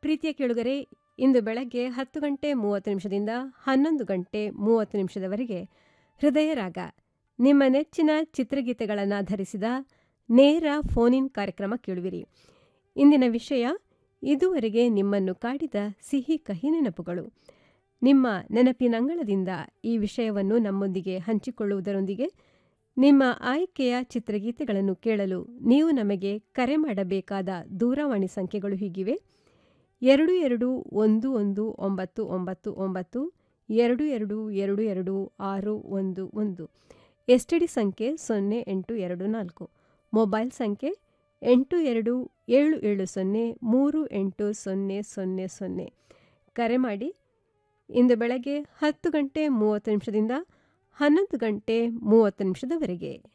ಪ್ರೀತಿಯ ಕೇಳುಗರೆ ಇಂದು ಬೆಳಗ್ಗೆ ಹತ್ತು ಗಂಟೆ ಮೂವತ್ತು ನಿಮಿಷದಿಂದ ಹನ್ನೊಂದು ಗಂಟೆ ಮೂವತ್ತು ನಿಮಿಷದವರೆಗೆ ಹೃದಯ ರಾಗ ನಿಮ್ಮ ನೆಚ್ಚಿನ ಚಿತ್ರಗೀತೆಗಳನ್ನು ಧರಿಸಿದ ನೇರ ಫೋನ್ ಇನ್ ಕಾರ್ಯಕ್ರಮ ಕೇಳುವಿರಿ ಇಂದಿನ ವಿಷಯ ಇದುವರೆಗೆ ನಿಮ್ಮನ್ನು ಕಾಡಿದ ಸಿಹಿ ಕಹಿ ನೆನಪುಗಳು ನಿಮ್ಮ ನೆನಪಿನಂಗಳದಿಂದ ಈ ವಿಷಯವನ್ನು ನಮ್ಮೊಂದಿಗೆ ಹಂಚಿಕೊಳ್ಳುವುದರೊಂದಿಗೆ ನಿಮ್ಮ ಆಯ್ಕೆಯ ಚಿತ್ರಗೀತೆಗಳನ್ನು ಕೇಳಲು ನೀವು ನಮಗೆ ಕರೆ ಮಾಡಬೇಕಾದ ದೂರವಾಣಿ ಸಂಖ್ಯೆಗಳು ಹೀಗಿವೆ ಎರಡು ಎರಡು ಒಂದು ಒಂದು ಒಂಬತ್ತು ಒಂಬತ್ತು ಒಂಬತ್ತು ಎರಡು ಎರಡು ಎರಡು ಎರಡು ಆರು ಒಂದು ಒಂದು ಎಸ್ ಟಿ ಡಿ ಸಂಖ್ಯೆ ಸೊನ್ನೆ ಎಂಟು ಎರಡು ನಾಲ್ಕು ಮೊಬೈಲ್ ಸಂಖ್ಯೆ ಎಂಟು ಎರಡು ಏಳು ಏಳು ಸೊನ್ನೆ ಮೂರು ಎಂಟು ಸೊನ್ನೆ ಸೊನ್ನೆ ಸೊನ್ನೆ ಕರೆ ಮಾಡಿ ಇಂದು ಬೆಳಗ್ಗೆ ಹತ್ತು ಗಂಟೆ ಮೂವತ್ತು ನಿಮಿಷದಿಂದ ಹನ್ನೊಂದು ಗಂಟೆ ಮೂವತ್ತು ನಿಮಿಷದವರೆಗೆ